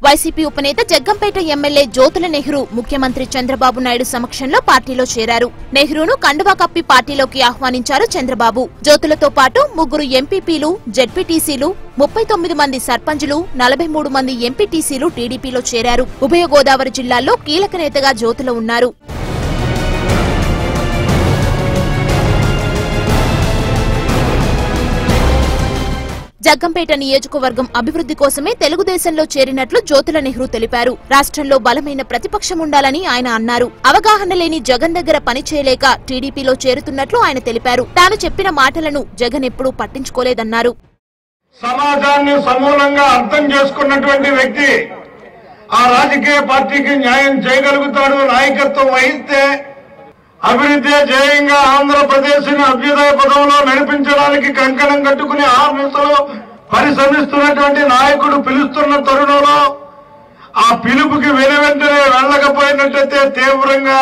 YCP ఉపనేత Jaggampeta MLA Jyothula Nehru ముఖ్యమంత్రి చంద్రబాబు నాయుడు సమక్షంలో పార్టీలో చేరారు నెహ్రూను కండువా కప్పి పార్టీలోకి ఆహ్వానించారు చంద్రబాబు జ్యోతులతో పాటు ముగ్గురు ఎంపీపీలు జెడ్పీటీసీలు ముప్పై తొమ్మిది మంది సర్పంచులు నలభై మూడు మంది ఎంపీటీసీలు టీడీపీలో చేరారు ఉభయ గోదావరి జిల్లాల్లో కీలక నేతగా జ్యోతుల ఉన్నారు జగ్గంపేట నియోజకవర్గం అభివృద్ధి కోసమే తెలుగుదేశంలో చేరినట్లు జ్యోతుల నెహ్రూ తెలిపారు రాష్ట్రంలో బలమైన ప్రతిపక్షం ఉండాలని ఆయన అన్నారు అవగాహన లేని జగన్ దగ్గర పని చేయలేక టీడీపీలో చేరుతున్నట్లు ఆయన తెలిపారు తాను చెప్పిన మాటలను జగన్ ఎప్పుడూ పట్టించుకోలేదన్నారు సమాజాన్ని సమూలంగా అర్థం చేసుకున్నటువంటి వ్యక్తి ఆ రాజకీయ పార్టీకి న్యాయం చేయగలుగుతాడు నాయకత్వం వహిస్తే అభివృద్ధి జయంగా ఆంధ్రప్రదేశ్ ని అభ్యుదయ పదంలో నడిపించడానికి కంకణం కట్టుకుని ఆర్మిసలో పరిశ్రమిస్తున్నటువంటి నాయకుడు పిలుస్తున్న తరుణంలో ఆ పిలుపుకి వెను వెంటనే వెళ్ళకపోయినట్లయితే తీవ్రంగా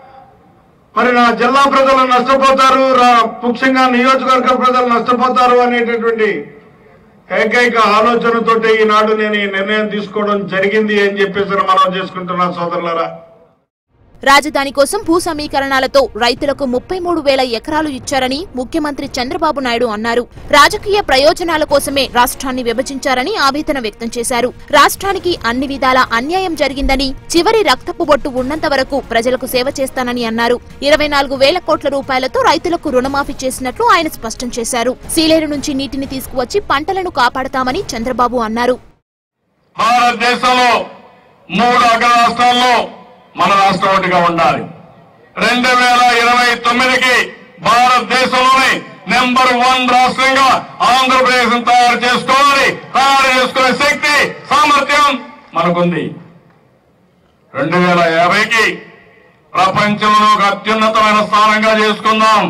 మరి నా జిల్లా ప్రజలు నష్టపోతారు రా- ముఖ్యంగా నియోజకవర్గ ప్రజలు నష్టపోతారు అనేటటువంటి ఏకైక ఆలోచనతోటి ఈనాడు నేను ఈ నిర్ణయం తీసుకోవడం జరిగింది అని చెప్పేసి మనం చేసుకుంటున్నా సోదరులారా రాజధాని కోసం భూ సమీకరణాలతో రైతులకు ముప్పై మూడు వేల ఎకరాలు ఇచ్చారని ముఖ్యమంత్రి చంద్రబాబు నాయుడు అన్నారు రాజకీయ ప్రయోజనాల కోసమే రాష్ట్రాన్ని విభజించారని ఆవేదన వ్యక్తం చేశారు రాష్ట్రానికి అన్ని విధాల అన్యాయం జరిగిందని చివరి రక్తపు బొట్టు ఉన్నంత వరకు ప్రజలకు సేవ చేస్తానని అన్నారు ఇరవై నాలుగు వేల కోట్ల రూపాయలతో రైతులకు రుణమాఫీ చేసినట్లు ఆయన స్పష్టం చేశారు సీలేరు నుంచి నీటిని తీసుకువచ్చి పంటలను కాపాడతామని చంద్రబాబు అన్నారు భారతదేశంలో మూడు అగ్ర రాష్ట్రాల్లో మన రాష్ట్రం ఒకటిగా ఉండాలి రెండు వేల ఇరవై తొమ్మిదికి భారతదేశంలోని నెంబర్ వన్ రాష్ట్రంగా ఆంధ్రప్రదేశ్ తయారు చేసుకోవాలి తయారు చేసుకునే శక్తి సామర్థ్యం మనకుంది రెండు వేల యాభైకి ప్రపంచంలో ఒక అత్యున్నతమైన స్థానంగా చేసుకుందాం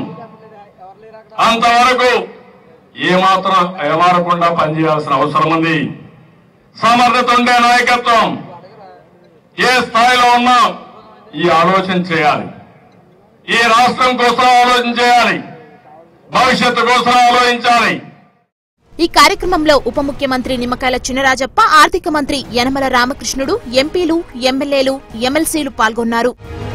అంతవరకు ఏమాత్రం ఏమారకుండా పనిచేయాల్సిన అవసరం ఉంది సమర్థత ఉండే నాయకత్వం ఏ స్థాయిలో ఉన్నా ఈ ఆలోచన చేయాలి ఈ రాష్ట్రం కోసం ఆలోచన చేయాలి భవిష్యత్తు కోసం ఆలోచించాలి ఈ కార్యక్రమంలో ఉప ముఖ్యమంత్రి నిమ్మకాయల చినరాజప్ప ఆర్థిక మంత్రి యనమల రామకృష్ణుడు ఎంపీలు ఎమ్మెల్యేలు ఎమ్మెల్సీలు పాల్గొన్నారు